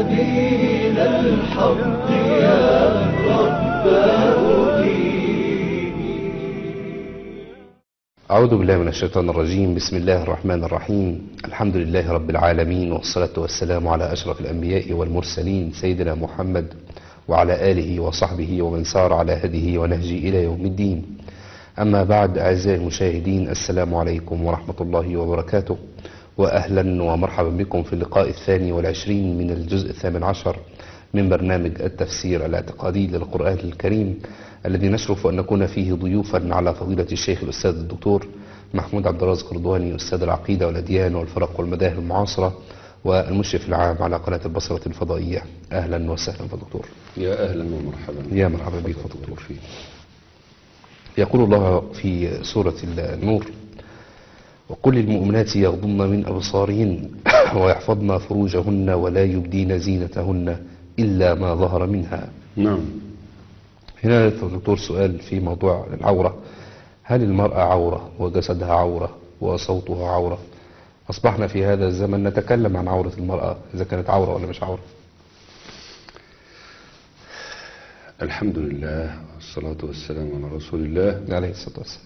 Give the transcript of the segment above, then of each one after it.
سبيل الحق يا رباه أعوذ بالله من الشيطان الرجيم بسم الله الرحمن الرحيم الحمد لله رب العالمين والصلاة والسلام على أشرف الأنبياء والمرسلين سيدنا محمد وعلى آله وصحبه ومن سار على هديه ونهجه إلى يوم الدين أما بعد أعزائي المشاهدين السلام عليكم ورحمة الله وبركاته وأهلا ومرحبا بكم في اللقاء الثاني والعشرين من الجزء الثامن عشر من برنامج التفسير الاعتقادي للقرآن الكريم الذي نشرف أن نكون فيه ضيوفا على فضيلة الشيخ الأستاذ الدكتور محمود عبد الرازق رضواني أستاذ العقيدة والأديان والفرق والمذاهب المعاصرة والمشرف العام على قناة البصرة الفضائية أهلا وسهلا فدكتور يا أهلا ومرحبا يا مرحبا بك فدكتور يقول الله في سورة النور وقل للمؤمنات يغضن من أبصارهن ويحفظن فروجهن ولا يبدين زينتهن إلا ما ظهر منها نعم هنا دكتور سؤال في موضوع العورة هل المرأة عورة وجسدها عورة وصوتها عورة أصبحنا في هذا الزمن نتكلم عن عورة المرأة إذا كانت عورة ولا مش عورة الحمد لله والصلاة والسلام على رسول الله عليه الصلاة والسلام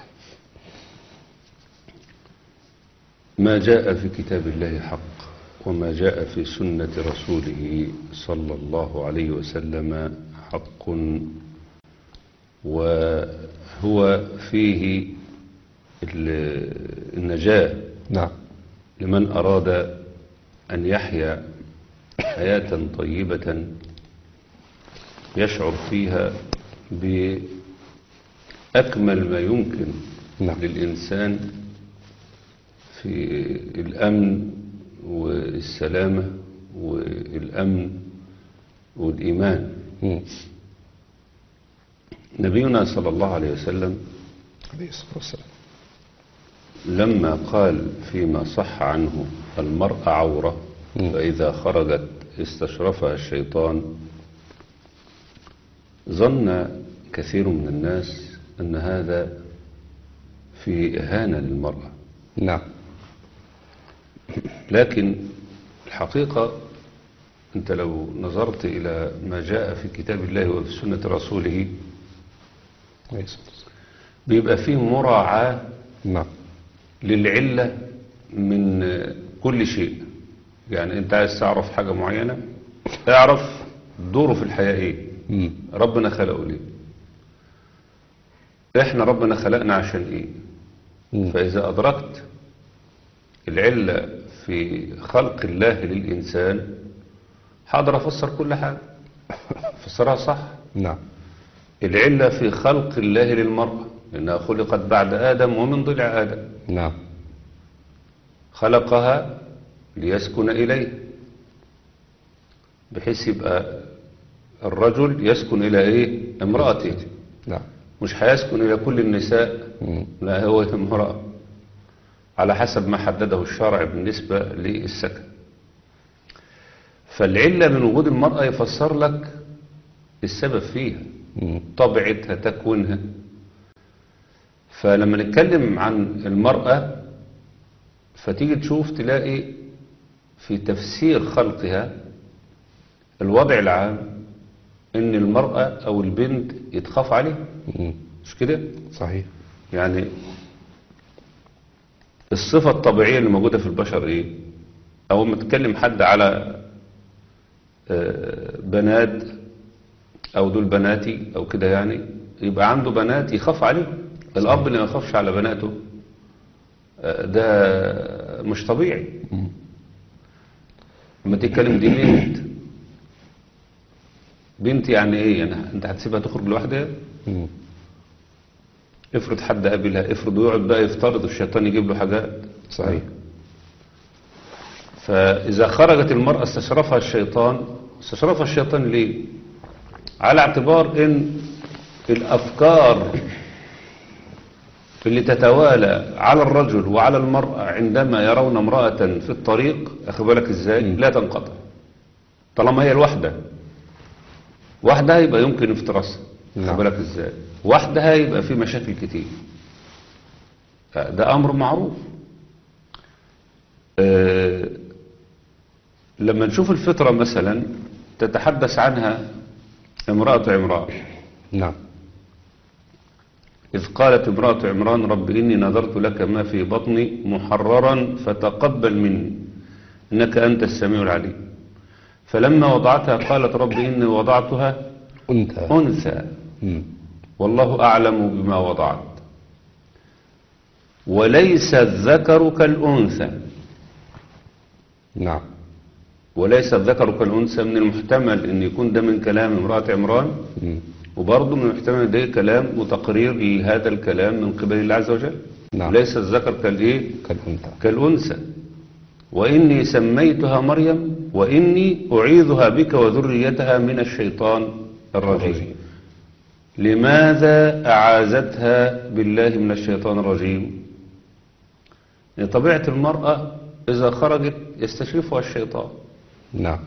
ما جاء في كتاب الله حق وما جاء في سنة رسوله صلى الله عليه وسلم حق وهو فيه ال- النجاة نعم لمن أراد أن يحيا حياة طيبة يشعر فيها بأكمل ما يمكن نعم. للإنسان في الأمن والسلامة والأمن والإيمان مم. نبينا صلى الله عليه وسلم عليه الصلاة والسلام لما قال فيما صح عنه المرأة عورة مم. فإذا خرجت استشرفها الشيطان ظن كثير من الناس أن هذا في إهانة للمرأة نعم لكن الحقيقة أنت لو نظرت إلى ما جاء في كتاب الله وفي سنة رسوله عليه الصلاة والسلام بيبقى فيه مراعاة نعم للعلة من كل شيء يعني انت عايز تعرف حاجة معينة اعرف دوره في الحياة ايه مم. ربنا خلقه ليه احنا ربنا خلقنا عشان ايه مم. فاذا ادركت العلة في خلق الله للانسان هقدر افسر كل حاجة افسرها صح نعم العلة في خلق الله للمرأة لأنها خلقت بعد آدم ومن ضلع آدم نعم خلقها ليسكن إليه بحيث يبقى الرجل يسكن إلى إيه امرأته نعم مش هيسكن إلى كل النساء مم. لا هو امرأة على حسب ما حدده الشرع بالنسبة للسكن فالعلة من وجود المرأة يفسر لك السبب فيها مم. طبيعتها تكوينها فلما نتكلم عن المرأة فتيجي تشوف تلاقي في تفسير خلقها الوضع العام ان المرأة او البنت يتخاف عليها مم. مش كده صحيح يعني الصفة الطبيعية اللي موجودة في البشر ايه او ما تكلم حد على آه، بنات او دول بناتي او كده يعني يبقى عنده بنات يخاف عليهم الاب اللي ما يخافش على بناته آه، ده مش طبيعي مم. لما تتكلم دي بنت بنت يعني ايه يعني انت هتسيبها تخرج لوحدها مم. افرض حد قابلها افرض يقعد بقى يفترض الشيطان يجيب له حاجات صحيح فإذا خرجت المرأة استشرفها الشيطان استشرفها الشيطان ليه على اعتبار ان الأفكار اللي تتوالى على الرجل وعلى المرأة عندما يرون امرأة في الطريق أخي بالك ازاي لا تنقطع طالما هي الواحدة واحدة يبقى يمكن افتراسها نعم. أخي بالك ازاي واحدة يبقى في مشاكل كتير ده أمر معروف آه، لما نشوف الفطرة مثلا تتحدث عنها امرأة عمران نعم إذ قالت امرأة عمران رب إني نذرت لك ما في بطني محررا فتقبل مني إنك أنت السميع العليم فلما وضعتها قالت رب إني وضعتها أنت أنثى مم. والله أعلم بما وضعت وليس الذكر كالأنثى نعم وليس الذكر كالأنثى من المحتمل أن يكون ده من كلام امرأة عمران مم. وبرضه من المحتمل أن ده كلام وتقرير لهذا الكلام من قبل الله عز وجل نعم. ليس الذكر كالإيه كالأنثى كالأنثى وإني سميتها مريم وإني أعيذها بك وذريتها من الشيطان الرجيم الرجيم. لماذا أعاذتها بالله من الشيطان الرجيم لأن طبيعة المرأة إذا خرجت يستشرفها الشيطان نعم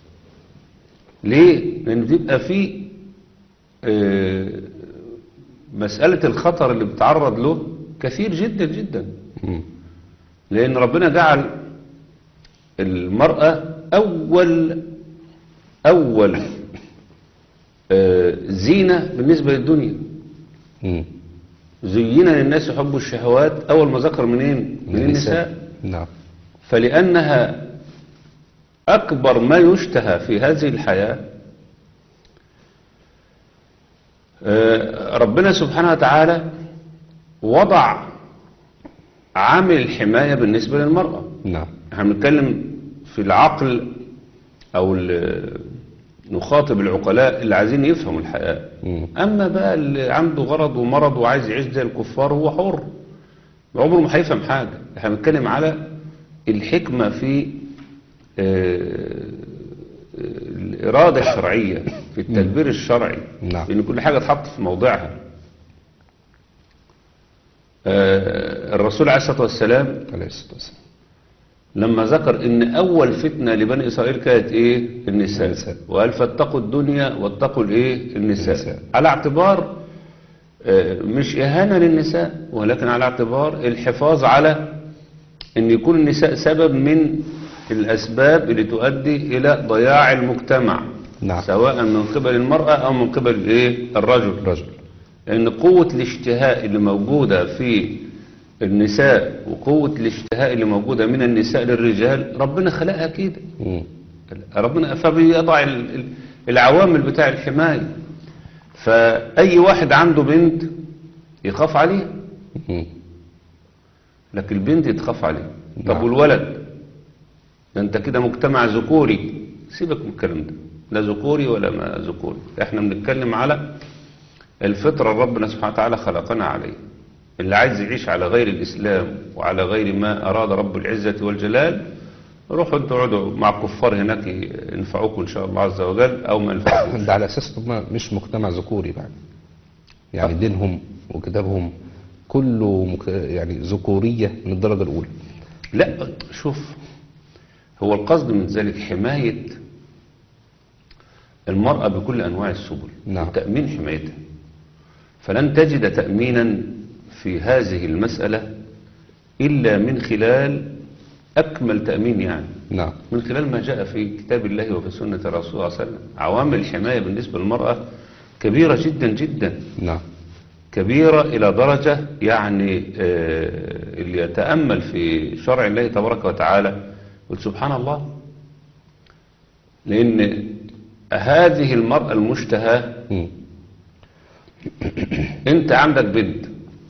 ليه؟ لأن بتبقى في آه، مسألة الخطر اللي بتعرض له كثير جدا جدا مم. لأن ربنا جعل المرأة أول أول آه، زينة بالنسبة للدنيا مم. زين للناس حب الشهوات أول ما ذكر منين؟ من النساء نعم فلأنها أكبر ما يشتهى في هذه الحياة آه، ربنا سبحانه وتعالى وضع عامل الحماية بالنسبة للمرأة نعم احنا بنتكلم في العقل او ال- نخاطب العقلاء اللي عايزين يفهموا الحياة مم. اما بقى اللي عنده غرض ومرض وعايز يعيش زي الكفار هو حر عمره ما هيفهم حاجة احنا بنتكلم على الحكمة في آه، الإرادة الشرعية في التدبير الشرعي نعم. لأن كل حاجة تحط في موضعها آه، الرسول عليه الصلاة والسلام عليه الصلاة والسلام لما ذكر ان اول فتنة لبني اسرائيل كانت ايه النساء النساء. وقال فاتقوا الدنيا واتقوا الايه النساء. النساء. على اعتبار آه، مش اهانة للنساء ولكن على اعتبار الحفاظ على ان يكون النساء سبب من الاسباب اللي تؤدي الى ضياع المجتمع نعم. سواء من قبل المرأة او من قبل الايه الرجل رجل لأن قوة الاشتهاء اللي موجودة في النساء وقوة الاشتهاء اللي موجودة من النساء للرجال ربنا خلقها كده مم. ربنا فبيضع ال- ال- العوامل بتاع الحماية فأي واحد عنده بنت يخاف عليها مم. لكن البنت يتخاف عليها طب نعم. والولد ده انت كده مجتمع ذكوري سيبك من الكلام ده لا ذكوري ولا ما ذكوري احنا بنتكلم على الفطرة ربنا سبحانه وتعالى خلقنا عليه اللي عايز يعيش على غير الإسلام وعلى غير ما أراد رب العزة والجلال روحوا انتوا اقعدوا مع الكفار هناك ينفعوكم إن شاء الله عز وجل أو ما ينفعوكم ده على اساس هم مش مجتمع ذكوري بقى يعني دينهم وكتابهم كله مك... يعني ذكورية من الدرجة الأولى لا شوف هو القصد من ذلك حماية المرأة بكل أنواع السبل نعم. تأمين حمايتها فلن تجد تأمينا في هذه المسألة إلا من خلال أكمل تأمين يعني نعم من خلال ما جاء في كتاب الله وفي سنة الرسول صلى الله عليه وسلم عوامل الحماية بالنسبة للمرأة كبيرة جدا جدا نعم كبيرة إلى درجة يعني آه، اللي يتأمل في شرع الله تبارك وتعالى يقول سبحان الله لأن هذه المرأة المشتهاة مم. أنت عندك بنت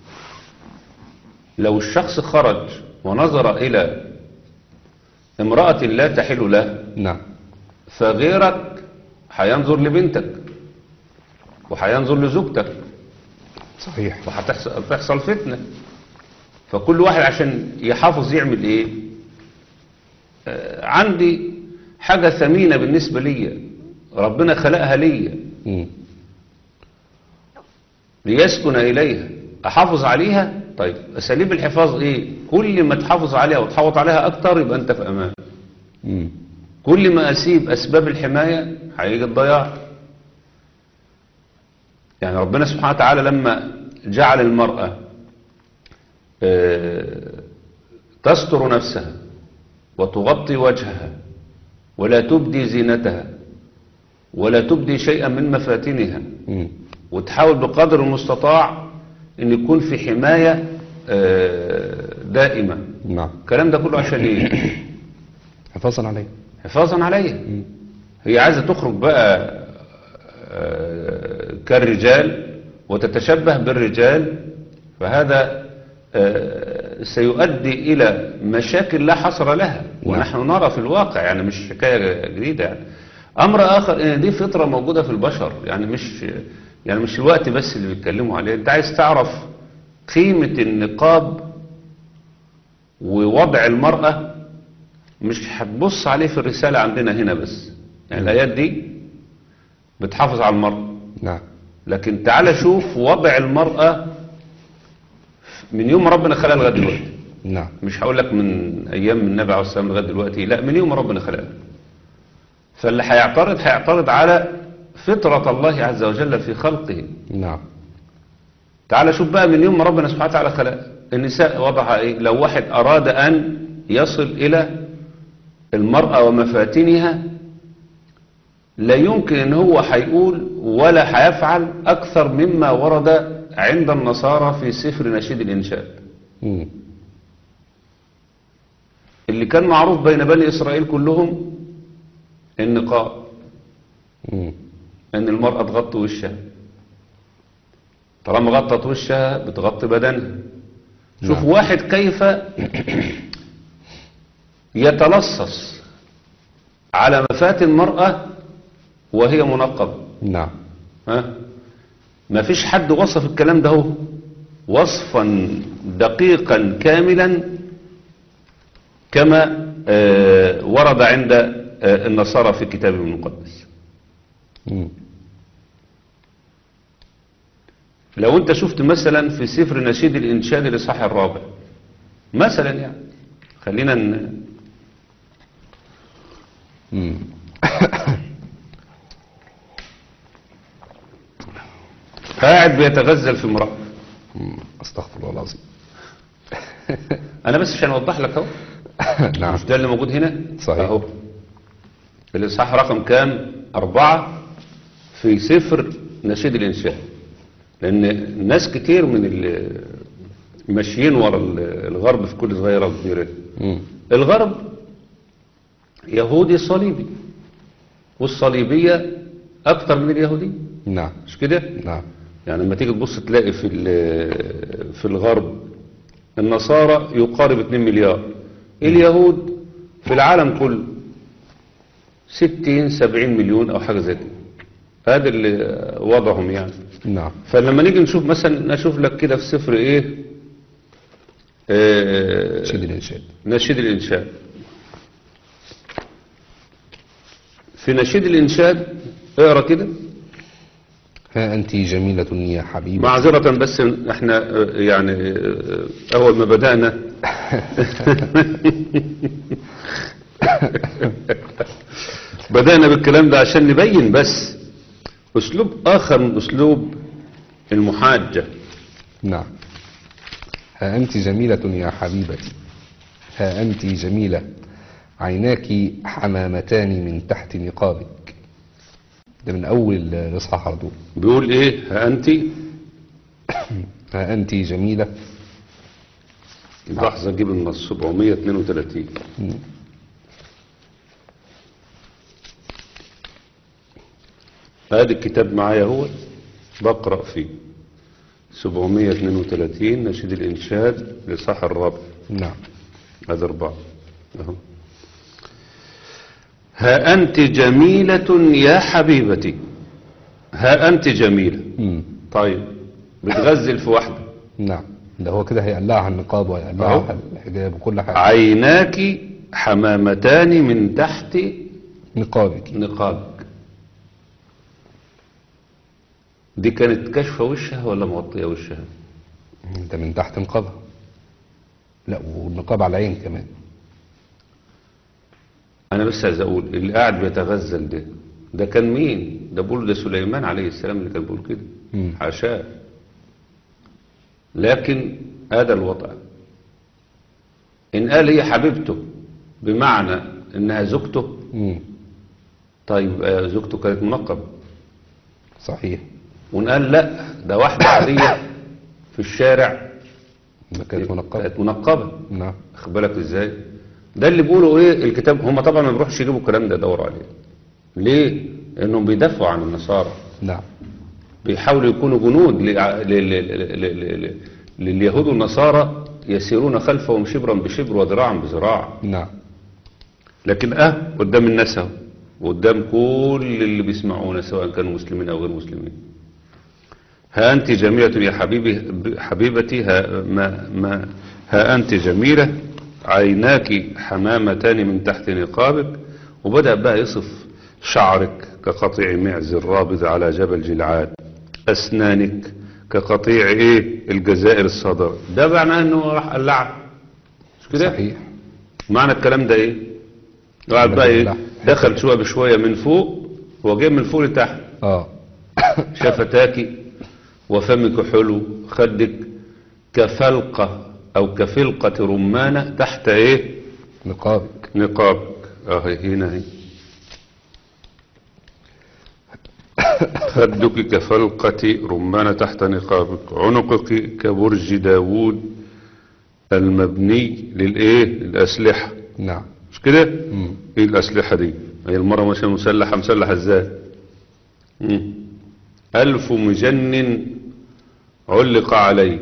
لو الشخص خرج ونظر إلى امرأة لا تحل له نعم فغيرك هينظر لبنتك وهينظر لزوجتك صحيح وهتحصل تحصل فتنة فكل واحد عشان يحافظ يعمل ايه آه عندي حاجة ثمينة بالنسبة لي ربنا خلقها لي مم. ليسكن إليها أحافظ عليها طيب أساليب الحفاظ إيه كل ما تحافظ عليها وتحافظ عليها أكتر يبقى أنت في أمان مم. كل ما أسيب أسباب الحماية هيجي الضياع يعني ربنا سبحانه وتعالى لما جعل المرأة آه، تستر نفسها وتغطي وجهها ولا تبدي زينتها ولا تبدي شيئا من مفاتنها مم. وتحاول بقدر المستطاع ان يكون في حماية آه، دائمة نعم الكلام ده كله عشان ايه حفاظا عليه حفاظا عليها هي عايزة تخرج بقى آه، كالرجال وتتشبه بالرجال فهذا آه، سيؤدي إلى مشاكل لا حصر لها ونحن نرى في الواقع يعني مش حكاية جديدة يعني أمر آخر إن دي فطرة موجودة في البشر يعني مش يعني مش الوقت بس اللي بيتكلموا عليه أنت عايز تعرف قيمة النقاب ووضع المرأة مش هتبص عليه في الرسالة عندنا هنا بس يعني الآيات دي بتحافظ على المرأة نعم لكن تعال شوف وضع المرأة من يوم ما ربنا خلقها لغاية دلوقتي نعم مش هقول لك من أيام النبي عليه الصلاة والسلام لغاية دلوقتي لا من يوم ما ربنا خلقها فاللي هيعترض هيعترض على فطرة الله عز وجل في خلقه نعم تعال شوف بقى من يوم ما ربنا سبحانه وتعالى خلق النساء وضعها ايه لو واحد اراد ان يصل الى المرأة ومفاتنها لا يمكن ان هو هيقول ولا هيفعل اكثر مما ورد عند النصارى في سفر نشيد الانشاء مم. اللي كان معروف بين بني اسرائيل كلهم النقاب مم. ان المرأة تغطي وشها طالما غطت وشها بتغطي بدنها شوف نعم. واحد كيف يتلصص على مفات المرأة وهي منقبة نعم ها ما فيش حد وصف الكلام ده هو وصفا دقيقا كاملا كما آه، ورد عند آه، النصارى في كتابهم المقدس مم. لو انت شفت مثلا في سفر نشيد الانشاد الاصحاح الرابع مثلا يعني خلينا ن... مم. قاعد بيتغزل في امرأة مم. استغفر الله العظيم انا بس عشان اوضح لك اهو نعم مش ده اللي موجود هنا صحيح. اهو الاصحاح رقم كام أربعة في سفر نشيد الانشاد لان ناس كتير من اللي ماشيين ورا ال- الغرب في كل صغيرة وكبيرة مم. الغرب يهودي صليبي والصليبية أكتر من اليهودية نعم مش كده؟ نعم يعني لما تيجي تبص تلاقي في ال- في الغرب النصارى يقارب 2 مليار اليهود في العالم كله 60 70 مليون أو حاجة زي كده هذا اللي وضعهم يعني نعم فلما نيجي نشوف مثلا نشوف لك كده في سفر ايه آه، شد الإنشاد نشيد الإنشاد في نشيد الإنشاد اقرا كده ها أنت جميلة يا حبيبي معذرة بس احنا آه، يعني آه، أول ما بدأنا بدأنا بالكلام ده عشان نبين بس أسلوب آخر من أسلوب المحاجة نعم ها أنت جميلة يا حبيبتي ها أنت جميلة عيناك حمامتان من تحت نقابك ده من أول الإصحاح على طول بيقول إيه ها أنت ها أنت جميلة لحظة أجيب النص 732 هذا الكتاب معايا هو بقرأ فيه 732 نشيد الإنشاد لصح الرابع نعم هذا أربعة أهو. ها أنت جميلة يا حبيبتي ها أنت جميلة مم. طيب بتغزل في واحدة نعم ده هو كده هيقلعها النقاب وهيقلعها أهو. الحجاب وكل حاجة عيناك حمامتان من تحت نقابك نقابك دي كانت كشفة وشها ولا مغطية وشها ده من تحت نقابها لا والنقاب على العين كمان انا بس عايز اقول اللي قاعد بيتغزل ده ده كان مين ده بيقول ده سليمان عليه السلام اللي كان بيقول كده مم. حاشاه لكن هذا الوضع ان قال هي حبيبته بمعنى انها زوجته مم. طيب آه، زوجته كانت منقبة صحيح ونقال لا ده واحدة عادية في الشارع ده كانت منقبة كانت منقبة نعم خد بالك ازاي ده اللي بيقولوا ايه الكتاب هم طبعا ما بيروحش يجيبوا الكلام ده يدوروا عليه ليه لانهم بيدافعوا عن النصارى نعم بيحاولوا يكونوا جنود لع- ل- ل- ل- ل- ل- لليهود والنصارى يسيرون خلفهم شبرا بشبر وذراعا بذراع نعم لكن اه قدام الناس اهو وقدام كل اللي بيسمعونا سواء كانوا مسلمين او غير مسلمين ها انت جميلة يا حبيبي حبيبتي ها ما ما ها انت جميلة عيناك حمامتان من تحت نقابك وبدأ بقى يصف شعرك كقطيع معز الرابض على جبل جلعاد اسنانك كقطيع ايه الجزائر الصدر ده معناه انه راح قلعها مش كده صحيح معنى الكلام ده ايه قاعد بقى ايه دخل شويه بشويه من فوق هو جاي من فوق لتحت اه شفتاك وفمك حلو خدك كفلقه او كفلقه رمانه تحت ايه نقابك نقابك اه هنا اهي خدك كفلقة رمانة تحت نقابك عنقك كبرج داوود المبني للايه للأسلحة نعم مش كده مم. ايه الاسلحه دي هي المره ماشيه مسلحه مسلحه ازاي مم. الف مجن علق عليه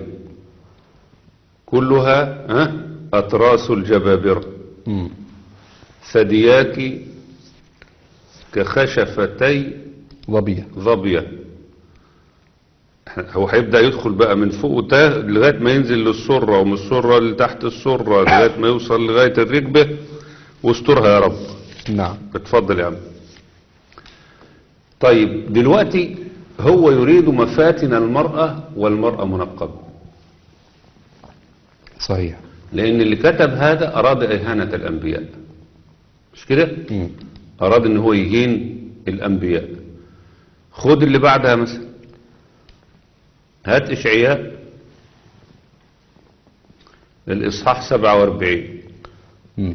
كلها ها اطراس الجبابره مم. ثدياك كخشفتي ظبية ظبيه هو هيبدا يدخل بقى من فوق وتا- لغايه ما ينزل للسره ومن السره لتحت السره لغايه ما يوصل لغايه الركبه واسترها يا رب نعم اتفضل يا عم طيب دلوقتي هو يريد مفاتن المرأة والمرأة منقبة صحيح لأن اللي كتب هذا أراد إهانة الأنبياء مش كده؟ مم. أراد إن هو يهين الأنبياء خد اللي بعدها مثلا هات إشعياء الإصحاح 47 مم.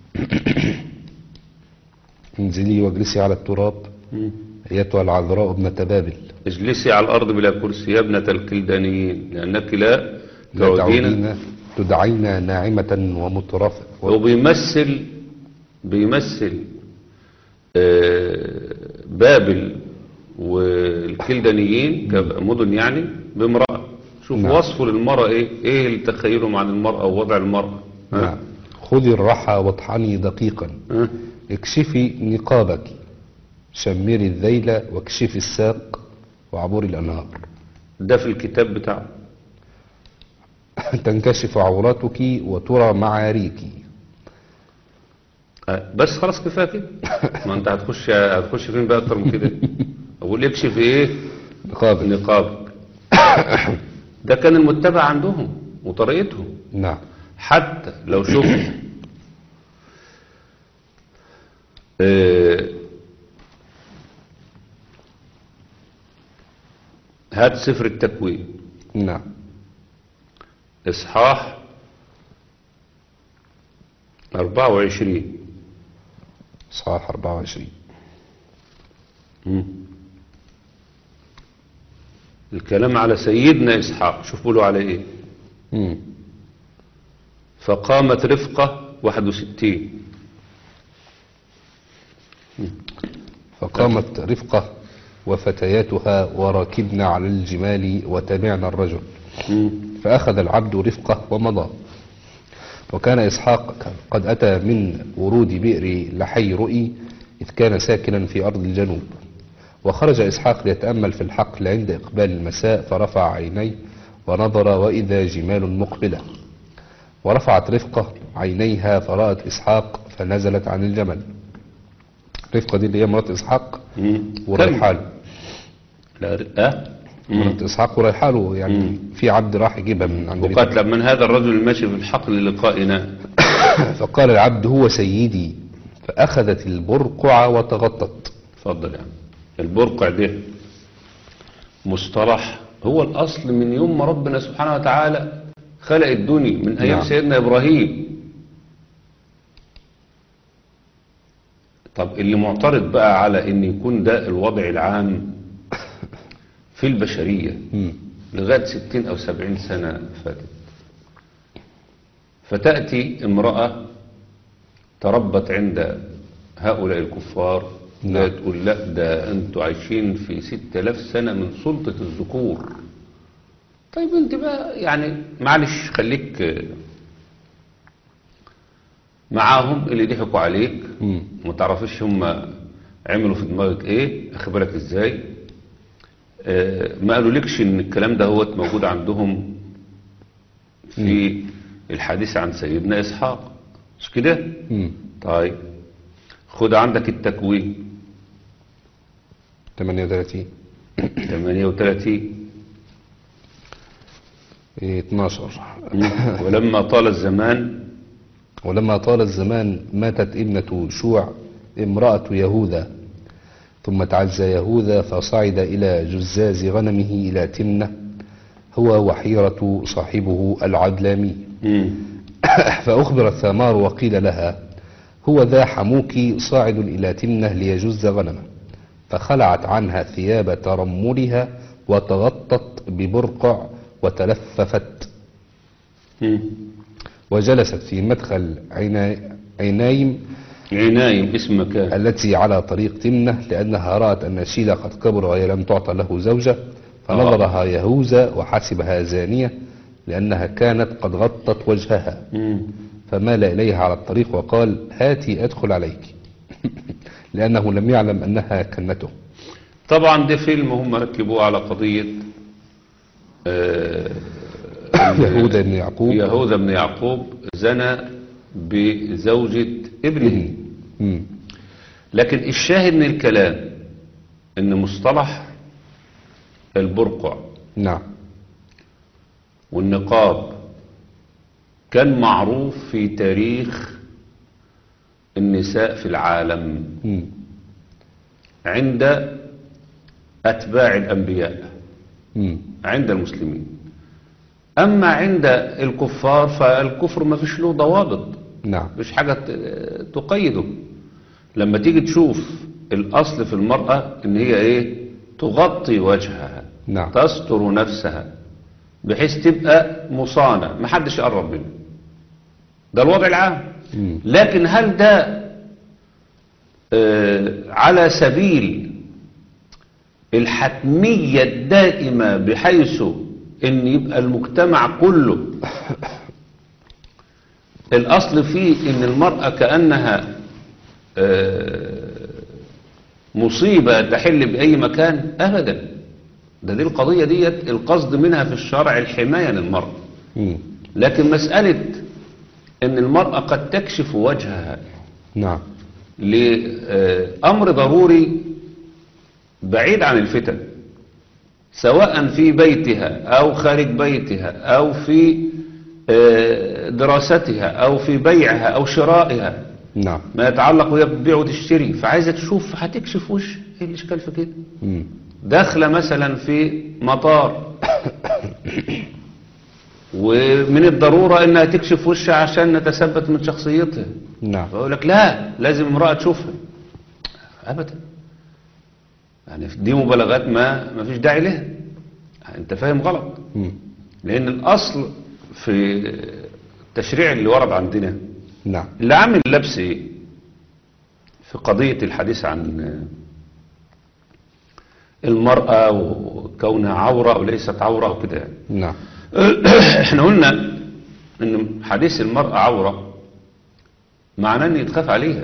انزلي واجلسي على التراب ايتها العذراء ابنة بابل اجلسي على الأرض بلا كرسي يا ابنة الكلدانيين لأنك لا لا تعودين تعودين تدعين ناعمة ومترفة هو بيمثل بيمثل آه، بابل والكلدانيين كمدن يعني بامرأة شوف نعم. وصفه للمرأة ايه ايه اللي تخيلهم عن المرأة ووضع المرأة ها؟ نعم خذي الرحى واطحني دقيقا ها؟ اكشفي نقابك شمري الذيل واكشفي الساق وعبوري الأنهار ده في الكتاب بتاعه تنكشف عوراتك وترى معاريك آه، بس خلاص كفايه كده ما انت هتخش هتخش فين بقى اكتر من كده اقول اكشف ايه نقابك نقابك ده كان المتبع عندهم وطريقتهم نعم حتى لو شفت آه، هات سفر التكوين نعم إصحاح 24 صحاح 24 مم. الكلام على سيدنا إسحاق شوف بيقولوا على إيه مم. فقامت رفقة 61 فقامت رفقة وفتياتها وركبن على الجمال وتبعن الرجل مم. فأخذ العبد رفقة ومضى وكان إسحاق قد أتى من ورود بئر لحي رؤي إذ كان ساكنا في أرض الجنوب وخرج إسحاق ليتأمل في الحقل عند إقبال المساء فرفع عينيه ونظر وإذا جمال مقبلة ورفعت رفقة عينيها فرأت إسحاق فنزلت عن الجمل رفقة دي اللي هي مرات إسحاق مم. وريحاله لا ر- أه مم. مرات إسحاق وريحاله يعني في عبد راح يجيبها من عند رفقة. وقاتل من هذا الرجل الماشي في الحقل لقائنا فقال العبد هو سيدي فأخذت البرقع وتغطت اتفضل يا عم البرقع ده مصطلح هو الأصل من يوم ما ربنا سبحانه وتعالى خلق الدنيا من أيام نعم. سيدنا إبراهيم طب اللي معترض بقى على ان يكون ده الوضع العام في البشرية مم. لغاية ستين أو سبعين سنة فاتت فتأتي امرأة تربت عند هؤلاء الكفار لا نعم. تقول لا ده انتوا عايشين في ستة آلاف سنة من سلطة الذكور طيب انت بقى يعني معلش خليك آه، معاهم اللي ضحكوا عليك مم. وما تعرفش هم عملوا في دماغك ايه اخبارك ازاي آه، ما قالولكش ان الكلام ده هو موجود عندهم في الحديث عن سيدنا اسحاق مش كده مم. طيب خد عندك التكوين 38 38 إيه، 12 ولما طال الزمان ولما طال الزمان ماتت ابنة شوع امرأة يهوذا ثم تعزى يهوذا فصعد إلى جزاز غنمه إلى تمنة هو وحيرة صاحبه العدلامي مم. فأخبرت ثمار وقيل لها هو ذا حموك صاعد إلى تمنة ليجز غنمه فخلعت عنها ثياب ترملها وتغطت ببرقع وتلففت مم. وجلست في مدخل عينا- عينايم عنايم اسم مكان التي على طريق تمنة لأنها رأت أن شيلة قد كبر وهي لم تعطى له زوجة فنظرها يهوذا وحسبها زانية لأنها كانت قد غطت وجهها مم. فمال إليها على الطريق وقال هاتي أدخل عليك لأنه لم يعلم أنها كنته طبعا ده فيلم هم ركبوه على قضية آه، يهوذا بن يعقوب يهوذا بن يعقوب زنى بزوجة ابنه مم. لكن الشاهد من الكلام ان مصطلح البرقع نعم والنقاب كان معروف في تاريخ النساء في العالم مم. عند أتباع الأنبياء مم. عند المسلمين أما عند الكفار فالكفر ما فيش له ضوابط نعم مش حاجة ت- تقيده لما تيجي تشوف الأصل في المرأة إن هي إيه تغطي وجهها نعم. تستر نفسها بحيث تبقى مصانة محدش يقرب منها ده الوضع العام مم. لكن هل ده آه، على سبيل الحتمية الدائمة بحيث ان يبقى المجتمع كله الاصل فيه ان المرأة كأنها آه، مصيبة تحل بأي مكان ابدا ده دي القضية ديت القصد منها في الشرع الحماية للمرأة مم. لكن مسألة ان المرأة قد تكشف وجهها نعم لأمر ضروري بعيد عن الفتن سواء في بيتها أو خارج بيتها أو في آه، دراستها أو في بيعها أو شرائها نعم ما يتعلق وهي بتبيع وتشتري فعايزة تشوف هتكشف وش ايه الاشكال في كده مم. داخلة مثلا في مطار ومن الضرورة انها تكشف وشها عشان نتثبت من شخصيتها نعم بقول لك لا لازم امرأة تشوفها ابدا يعني دي مبالغات ما ما فيش داعي لها انت فاهم غلط مم. لان الاصل في التشريع اللي ورد عندنا نعم اللي عامل اللبس ايه في قضية الحديث عن المرأة وكونها عورة أو ليست عورة وكده يعني. نعم احنا قلنا ان حديث المرأة عورة معناه ان يتخاف عليها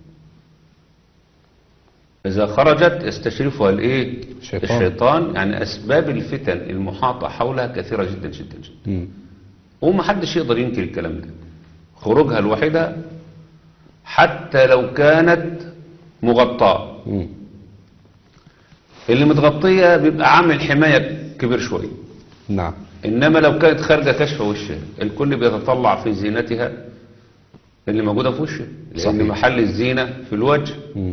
اذا خرجت يستشرفها الايه الشيطان. الشيطان يعني اسباب الفتن المحاطة حولها كثيرة جدا جدا جدا مم. ومحدش يقدر ينكر الكلام ده خروجها الوحيدة حتى لو كانت مغطاة مم. اللي متغطية بيبقى عامل حماية كبير شوية نعم إنما لو كانت خارجة كشف وشها الكل بيتطلع في زينتها اللي موجودة في وشها لأن صحيح. محل الزينة في الوجه مم.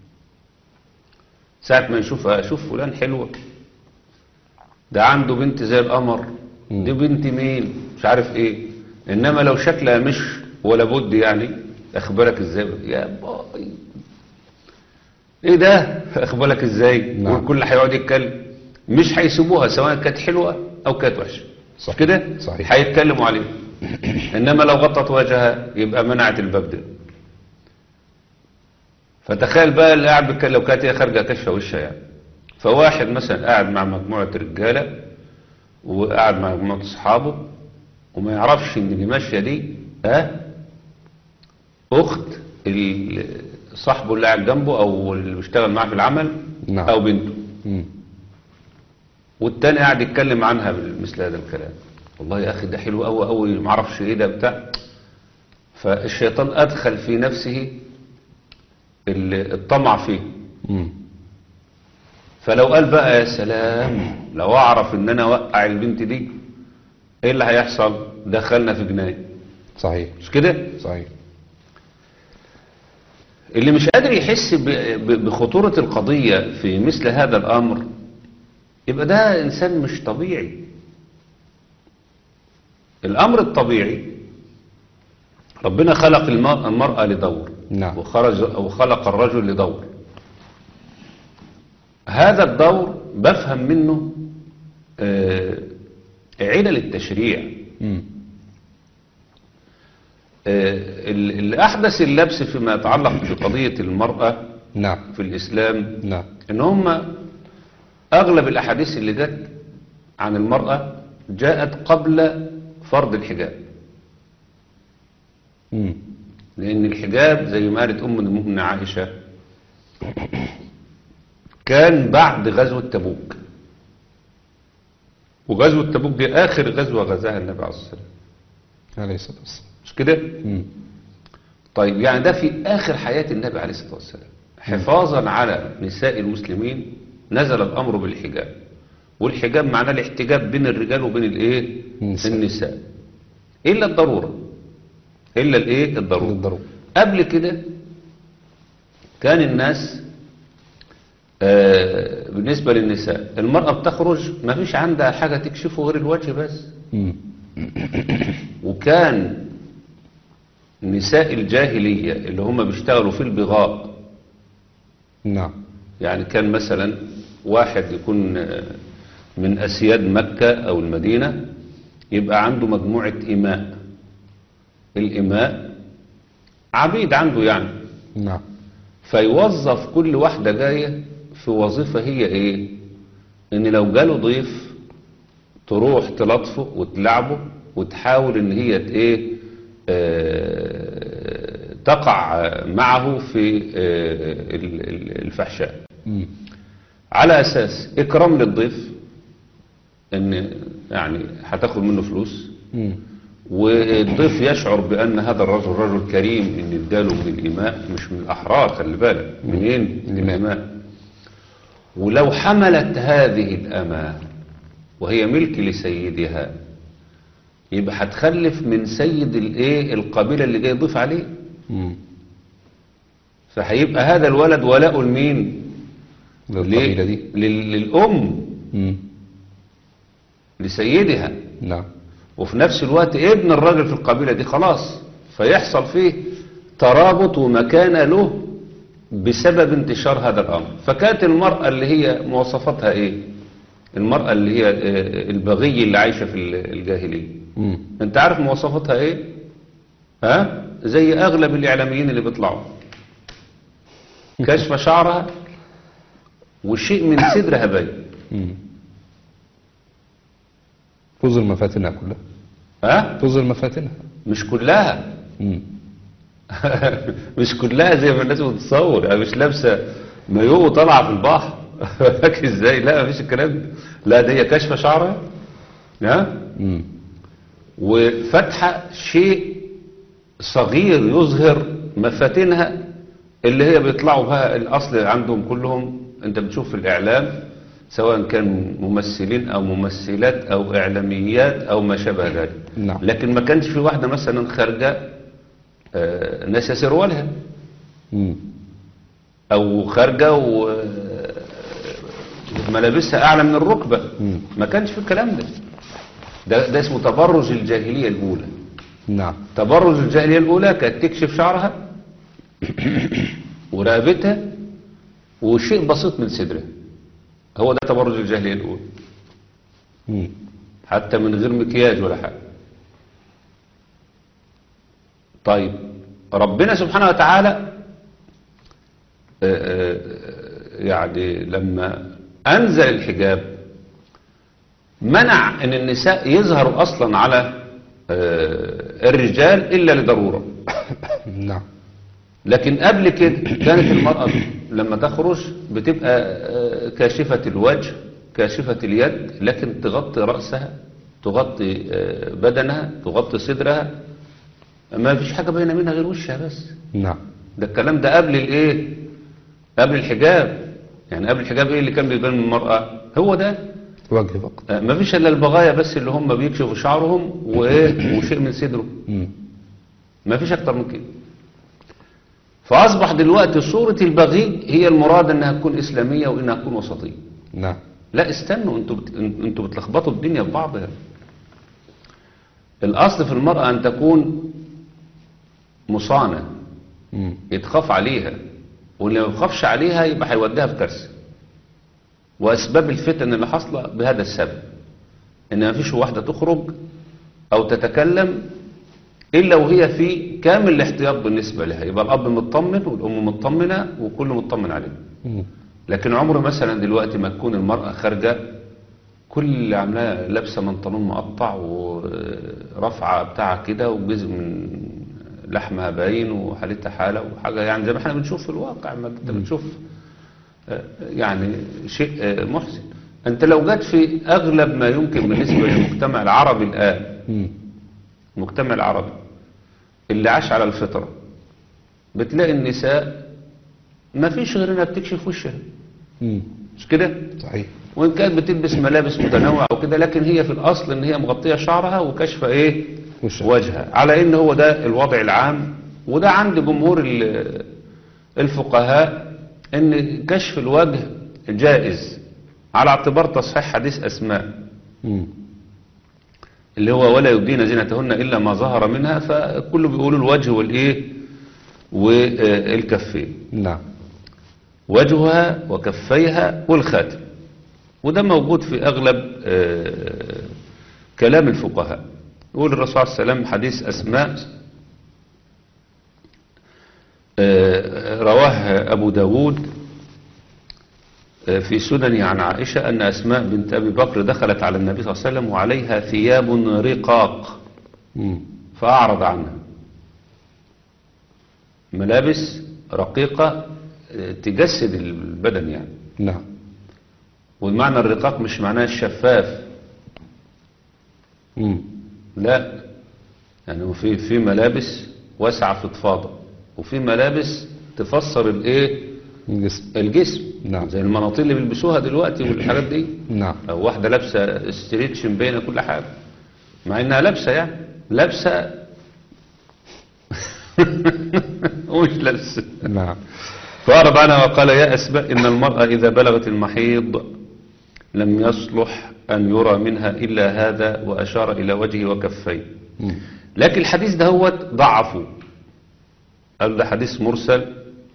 ساعة ما يشوفها شوف فلان حلوة ده عنده بنت زي القمر مم. دي بنت مين مش عارف ايه انما لو شكلها مش ولا بد يعني اخبرك ازاي يا باي ايه ده اخد بالك ازاي نعم. والكل هيقعد يتكلم مش هيسيبوها سواء كانت حلوه او كانت وحشه صح. مش كده صحيح. هيتكلموا عليها انما لو غطت وجهها يبقى منعت الباب ده فتخيل بقى اللي قاعد بيتكلم لو كانت هي خارجه كشفه وشها يعني فواحد مثلا قاعد مع مجموعه رجاله وقاعد مع مجموعه اصحابه وما يعرفش ان اللي ماشيه دي ها اخت ال- صاحبه اللي قاعد جنبه او اللي بيشتغل معاه في العمل نعم. او بنته مم. والتاني قاعد يتكلم عنها مثل هذا الكلام والله يا اخي ده حلو قوي قوي ما اعرفش ايه ده بتاع فالشيطان ادخل في نفسه ال- الطمع فيه مم. فلو قال بقى يا سلام لو اعرف ان انا اوقع البنت دي ايه اللي هيحصل دخلنا في جنايه صحيح مش كده صحيح اللي مش قادر يحس ب- ب- بخطورة القضية في مثل هذا الأمر يبقى ده إنسان مش طبيعي الأمر الطبيعي ربنا خلق الم- المرأة لدور نعم. وخرج وخلق الرجل لدور هذا الدور بفهم منه آه، علل التشريع مم. آه، ال- اللي أحدث اللبس فيما يتعلق بقضية المرأة نعم في الإسلام نعم ان هم اغلب الاحاديث اللي جت عن المرأة جاءت قبل فرض الحجاب مم. لان الحجاب زي ما قالت ام المؤمنة عائشة كان بعد غزوة تبوك وغزوة تبوك دي اخر غزوة غزاها النبي عليه الصلاة والسلام عليه الصلاة والسلام مش كده مم. طيب يعني ده في آخر حياة النبي عليه الصلاة والسلام حفاظا على نساء المسلمين نزل الأمر بالحجاب والحجاب معناه الاحتجاب بين الرجال وبين الايه النساء. النساء إلا الضرورة إلا الايه الضرورة الضرورة. قبل كده كان الناس آه بالنسبة للنساء المرأة بتخرج ما فيش عندها حاجة تكشفه غير الوجه بس مم. وكان نساء الجاهلية اللي هم بيشتغلوا في البغاء نعم يعني كان مثلا واحد يكون آه، من أسياد مكة أو المدينة يبقى عنده مجموعة إماء الإماء عبيد عنده يعني نعم فيوظف كل واحدة جاية في وظيفة هي إيه إن لو جاله ضيف تروح تلطفه وتلعبه وتحاول إن هي ت- إيه آه، تقع معه في آه، ال- ال- الفحشاء مم. على أساس إكرام للضيف إن يعني هتاخد منه فلوس مم. والضيف يشعر بأن هذا الرجل رجل كريم إن اداله من الإماء مش من الأحرار خلي بالك منين؟ من الإماء ولو حملت هذه الأمة وهي ملك لسيدها يبقى هتخلف من سيد الايه القبيلة اللي جاي يضيف عليه مم. فهيبقى هذا الولد ولاء لمين؟ للقبيلة دي لل- للأم مم. لسيدها نعم وفي نفس الوقت ابن الراجل في القبيلة دي خلاص فيحصل فيه ترابط ومكانة له بسبب انتشار هذا الأمر فكانت المرأة اللي هي مواصفاتها ايه المرأة اللي هي آه، البغي اللي عايشة في ال- الجاهلية مم. انت عارف مواصفاتها ايه ها زي اغلب الاعلاميين اللي بيطلعوا كشف شعرها وشيء من صدرها باين مم. تظهر مفاتنها كلها ها تظهر مفاتنها مش كلها مم. مش كلها زي ما الناس بتتصور يعني مش لابسه مايو وطالعه في البحر فاكر ازاي لا مفيش الكلام ده لا دي هي كاشفه شعرها ها مم. وفتحه شيء صغير يظهر مفاتنها اللي هي بيطلعوا بها الاصل عندهم كلهم انت بتشوف في الاعلام سواء كان ممثلين او ممثلات او اعلاميات او ما شابه ذلك نعم. لكن ما كانش في واحده مثلا خارجه آه، ناس سروالها مم. او خارجه و ملابسها اعلى من الركبه مم. ما كانش في الكلام ده ده ده اسمه تبرج الجاهليه الاولى نعم تبرج الجاهليه الاولى كانت تكشف شعرها ورقبتها وشيء بسيط من صدرها هو ده تبرج الجاهلية الأولى مم. حتى من غير مكياج ولا حاجة طيب ربنا سبحانه وتعالى آه، آه، يعني لما أنزل الحجاب منع أن النساء يظهروا أصلا على آه، الرجال إلا لضرورة نعم لكن قبل كده كانت المرأة لما تخرج بتبقى آه، كاشفة الوجه كاشفة اليد لكن تغطي رأسها تغطي آه، بدنها تغطي صدرها ما فيش حاجة باينة منها غير وشها بس نعم ده الكلام ده قبل الايه قبل الحجاب يعني قبل الحجاب ايه اللي كان بيبان من المرأة هو ده وجه فقط آه، ما فيش الا البغايا بس اللي هم بيكشفوا شعرهم وايه وشيء من صدره مم. ما فيش اكتر من كده فاصبح دلوقتي صورة البغي هي المراد انها تكون اسلامية وانها تكون وسطية نعم لا استنوا انتوا بت... انتوا بتلخبطوا الدنيا في بعضها الاصل في المرأة ان تكون مصانة مم. يتخاف عليها واللي ما يخافش عليها يبقى هيوديها في كارثة واسباب الفتن اللي حاصله بهذا السبب ان ما فيش واحدة تخرج او تتكلم الا وهي في كامل الاحتياط بالنسبة لها يبقى الاب مطمن والام مطمنة وكل مطمن عليه مم. لكن عمر مثلا دلوقتي ما تكون المرأة خارجة كل اللي عاملاه لابسة منطلون مقطع ورفعة بتاعها كده وجزء من لحمها باين وحالتها حالة وحاجة يعني زي ما احنا بنشوف في الواقع ما انت بتشوف آه، يعني شيء آه، محزن انت لو جت في اغلب ما يمكن بالنسبة للمجتمع العربي الان مم. المجتمع العربي اللي عاش على الفطرة بتلاقي النساء ما فيش غير انها بتكشف وشها مم. مش كده صحيح وان كانت بتلبس ملابس متنوعه وكده لكن هي في الاصل ان هي مغطيه شعرها وكشفه ايه وشها. وجهها على ان هو ده الوضع العام وده عند جمهور ال- الفقهاء ان كشف الوجه جائز على اعتبار تصحيح حديث اسماء مم. اللي هو ولا يبدين زينتهن الا ما ظهر منها فكله بيقولوا الوجه والايه والكفين نعم وجهها وكفيها والخاتم وده موجود في أغلب آه، كلام الفقهاء يقول الرسول عليه السلام حديث أسماء آه، رواه أبو داود آه، في سننه عن عائشة أن أسماء بنت أبي بكر دخلت على النبي صلى الله عليه وسلم وعليها ثياب رقاق مم. فأعرض عنها ملابس رقيقة آه، تجسد البدن يعني نعم والمعنى الرقاق مش معناه الشفاف مم. لا يعني في في ملابس واسعة فضفاضة وفي ملابس تفسر الايه الجسم الجسم نعم. زي المناطيل اللي بيلبسوها دلوقتي والحاجات دي نعم او واحدة لابسة ستريتش مبينة كل حاجة مع انها لابسة يعني لابسة ومش لابسة نعم فأعرض عنها وقال يا أسماء إن المرأة إذا بلغت المحيض لم يصلح أن يرى منها إلا هذا وأشار إلى وجهه وكفيه مم. لكن الحديث ده هو ضعفه قال ده حديث مرسل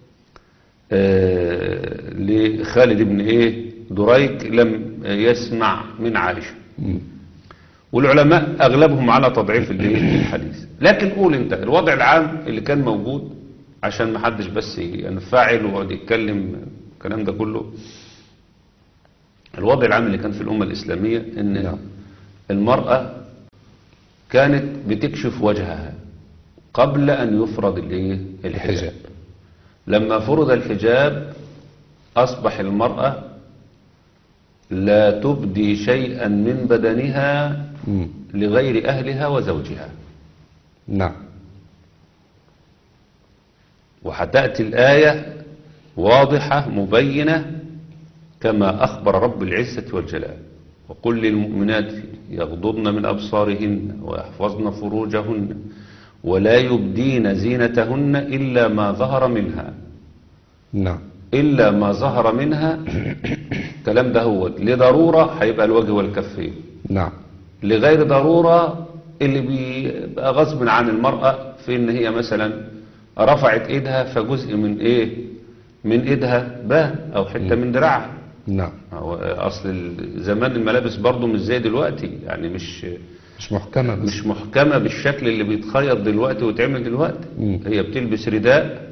آه لخالد بن إيه دريك لم يسمع من عائشة مم. والعلماء أغلبهم على تضعيف الإيه؟ الحديث لكن قول أنت الوضع العام اللي كان موجود عشان ما حدش بس ينفعل ويقعد يتكلم الكلام ده كله الوضع العام اللي كان في الأمة الإسلامية إن نعم. المرأة كانت بتكشف وجهها قبل أن يفرض الإيه؟ الحجاب الحجاب لما فرض الحجاب أصبح المرأة لا تبدي شيئا من بدنها مم. لغير أهلها وزوجها نعم وهتأتي الآية واضحة مبينة كما أخبر رب العزة والجلال وقل للمؤمنات يغضضن من أبصارهن ويحفظن فروجهن ولا يبدين زينتهن إلا ما ظهر منها نعم إلا ما ظهر منها الكلام ده هو لضرورة هيبقى الوجه والكفين نعم لغير ضرورة اللي بيبقى غصب عن المرأة في ان هي مثلا رفعت ايدها فجزء من ايه من ايدها باه او حتة من دراعها نعم هو اصل ال- زمان الملابس برضو مش زي دلوقتي يعني مش مش محكمة بس مش محكمة بالشكل اللي بيتخيط دلوقتي ويتعمل دلوقتي مم. هي بتلبس رداء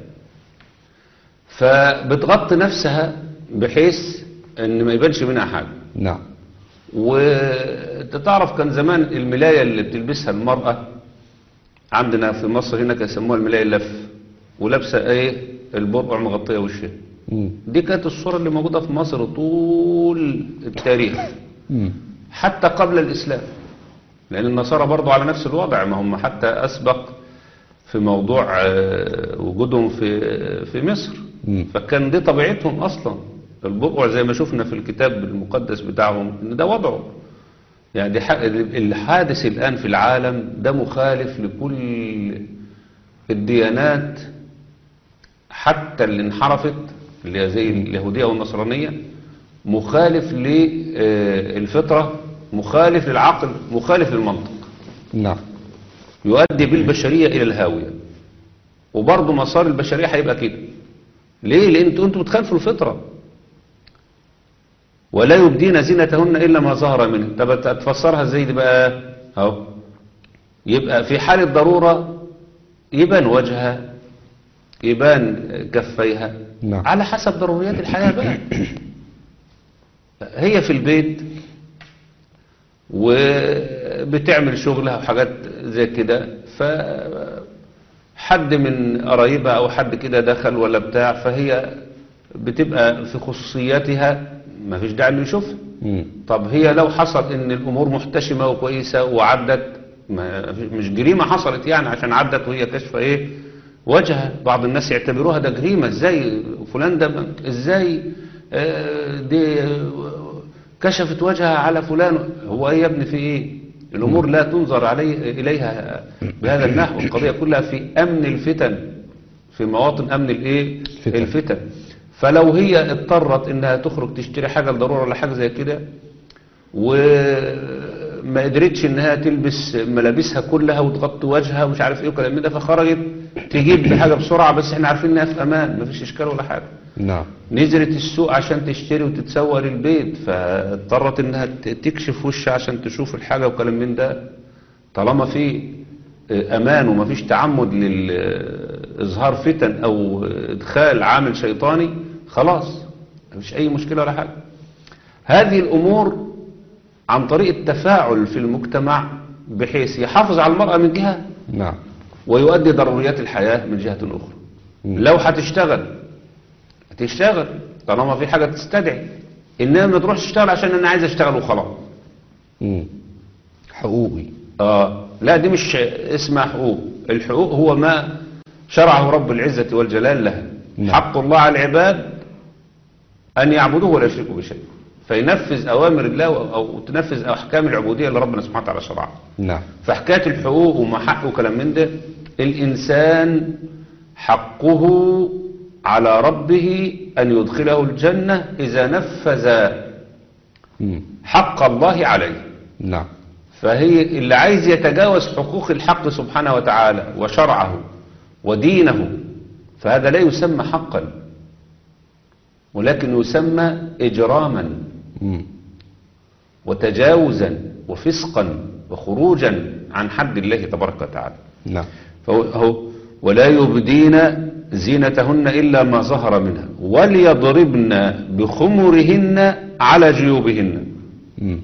فبتغطي نفسها بحيث ان ما يبانش منها حاجة نعم وانت تعرف كان زمان الملاية اللي بتلبسها المرأة عندنا في مصر هنا كان يسموها الملاية اللف ولابسة ايه البرقع مغطية وشها مم. دي كانت الصورة اللي موجودة في مصر طول التاريخ مم. حتى قبل الإسلام لأن النصارى برضو على نفس الوضع ما هم حتى أسبق في موضوع آه، وجودهم في في مصر مم. فكان دي طبيعتهم أصلا البقع زي ما شفنا في الكتاب المقدس بتاعهم إن ده وضعه يعني دي ح- الحادث الآن في العالم ده مخالف لكل الديانات حتى اللي انحرفت اللي هي زي اليهودية والنصرانية مخالف للفطرة مخالف للعقل مخالف للمنطق نعم يؤدي بالبشرية إلى الهاوية وبرضه مسار البشرية هيبقى كده ليه؟ لأن انتوا انتوا بتخالفوا الفطرة ولا يبدين زينتهن إلا ما ظهر منه طب تفسرها ازاي دي بقى اهو يبقى في حالة ضرورة يبان وجهها يبان كفيها نعم. على حسب ضروريات الحياة بقى هي في البيت وبتعمل شغلها وحاجات زي كده ف حد من قرايبها او حد كده دخل ولا بتاع فهي بتبقى في خصوصياتها ما فيش داعي انه يشوفها مم. طب هي لو حصل ان الامور محتشمه وكويسه وعدت ما فيش- مش جريمه حصلت يعني عشان عدت وهي كشفه ايه وجهها بعض الناس يعتبروها ده جريمه ازاي فلان ده ازاي آه، دي آه، كشفت وجهها على فلان هو ايه يا ابني في ايه الامور لا تنظر علي اليها بهذا النحو القضيه كلها في امن الفتن في مواطن امن الايه فتن. الفتن فلو هي اضطرت انها تخرج تشتري حاجه لضروره ولا حاجه زي كده وما قدرتش انها تلبس ملابسها كلها وتغطي وجهها ومش عارف ايه وكلام من ده فخرجت تجيب حاجه بسرعه بس احنا عارفين انها في امان مفيش اشكال ولا حاجه نعم نزلت السوق عشان تشتري وتتسوق للبيت فاضطرت انها ت- تكشف وشها عشان تشوف الحاجه وكلام من ده طالما في امان ومفيش تعمد للاظهار فتن او ادخال عامل شيطاني خلاص مفيش اي مشكله ولا حاجه هذه الامور عن طريق التفاعل في المجتمع بحيث يحافظ على المرأة من جهة نعم ويؤدي ضروريات الحياة من جهة أخرى مم. لو هتشتغل هتشتغل طالما في حاجة تستدعي إنما ما تروحش تشتغل عشان أنا عايز أشتغل وخلاص مم. حقوقي آه لا دي مش اسمها حقوق الحقوق هو ما شرعه رب العزة والجلال لها نعم. حق الله على العباد أن يعبدوه ولا يشركوا بشيء فينفذ أوامر الله أو أو تنفذ أحكام العبودية اللي ربنا سبحانه وتعالى شرعها نعم فحكاية الحقوق وما حقه وكلام من ده الإنسان حقه على ربه أن يدخله الجنة إذا نفذ مم. حق الله عليه نعم فهي اللي عايز يتجاوز حقوق الحق سبحانه وتعالى وشرعه ودينه فهذا لا يسمى حقا ولكن يسمى إجراما مم. وتجاوزا وفسقا وخروجا عن حد الله تبارك وتعالى نعم فهو هو ولا يبدين زينتهن إلا ما ظهر منها وليضربن بخمرهن على جيوبهن مم.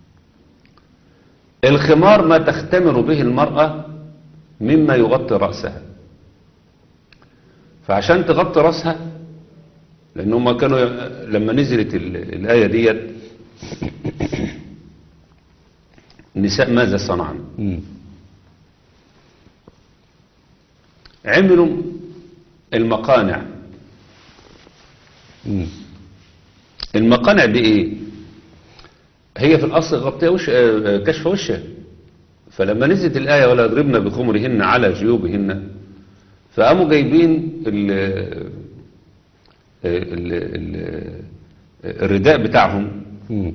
الخمار ما تختمر به المرأة مما يغطي رأسها فعشان تغطي رأسها لأن هم كانوا لما نزلت ال- الآية ديت النساء ماذا صنعن مم. عملوا المقانع مم. المقانع دي ايه هي في الاصل غطيه وش آه، كشف وشها فلما نزلت الايه ولا يضربن بخمرهن على جيوبهن فقاموا جايبين ال ال ال الرداء بتاعهم مم.